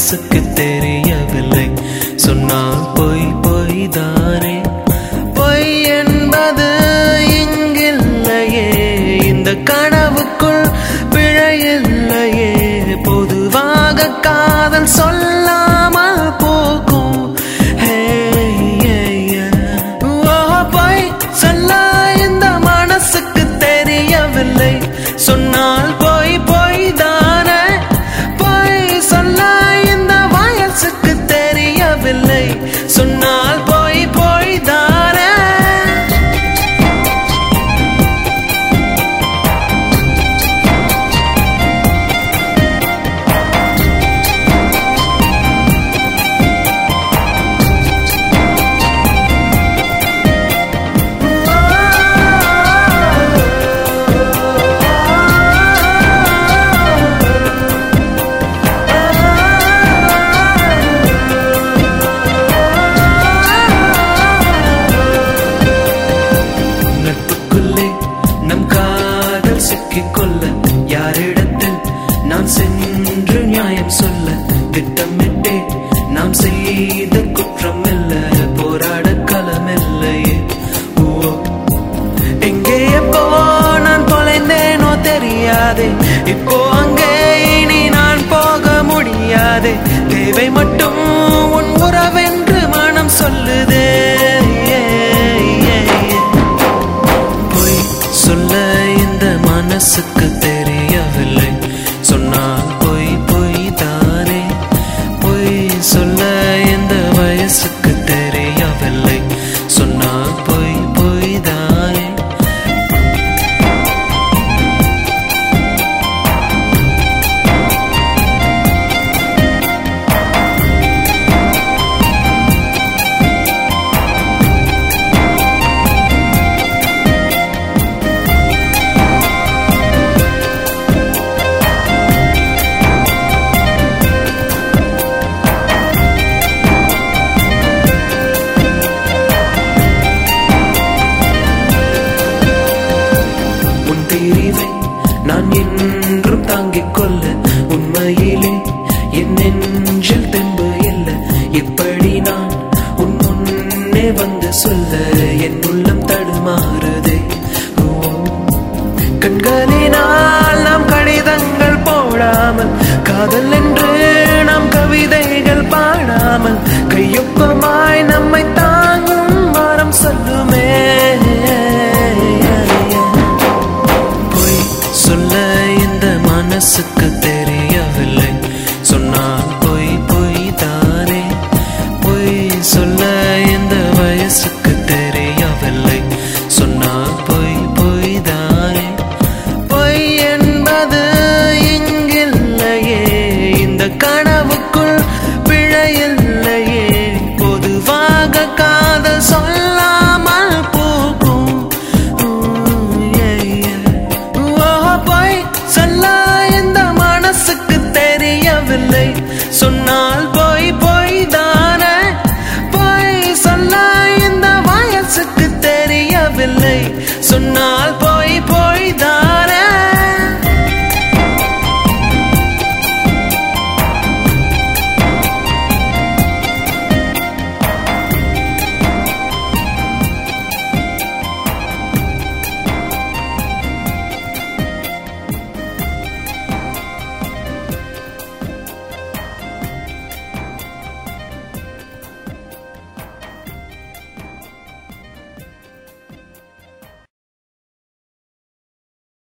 வயசுக்கு தெரியவில்லை சொன்னால் பொய் பொய் தானே பொய் என்பது இங்கில்லையே இந்த கனவுக்குள் பிழையில்லையே பொதுவாக காதல் சொல்லாமல் போகும் ஹே, ஏ, ஏ. ஓ, பொய் சொல்ல இந்த மனசுக்கு தெரியவில்லை சொன்னால் பொய் பொய் தானே பொய் சொல்ல இந்த வயசுக்கு தெரியவில்லை சொன்னால் பொய் பொய் தானே நட்புக்குள்ளே நம் காதல் சிக்கிக் கொள்ள யாரிடத்தில் நான் சென்று நியாயம் சொல்ல திட்டமிட்டே நாம் செய்த குற்றம் இல்ல போராட களமில்லையே ஓ எங்கே எப்போ நான் தொலைந்தேனோ தெரியாதே இப்போ அங்கே இனி நான் போக முடியாதே தேவை மட்டும் உன் உறவென்று மனம் சொல்லுதே பொய் சொல்ல இந்த மனசுக்கு தெரியவில்லை சொன்னால் பொய் பொய் தானே பொய் சொல்ல இந்த வயசுக்கு தெரியவில்லை சொன்னால் பொய் பொய் தானே உன் பிரிவை நான் என்றும் தாங்கிக் கொள்ள உண்மையிலே என் நெஞ்சில் தெம்பு இல்லை எப்படி நான் உன் முன்னே வந்து சொல்ல என் உள்ளம் தடுமாறுதே ஓ, கண்களினால் நாம் கடிதங்கள் போடாமல் காதல் என்று நாம் கவிதைகள் பாடாமல் கையொப்பமாய் நம்மை தாங்கும் மரம் சொல்லுமே பொய் சொல்ல இந்த மனசுக்கு தெரிய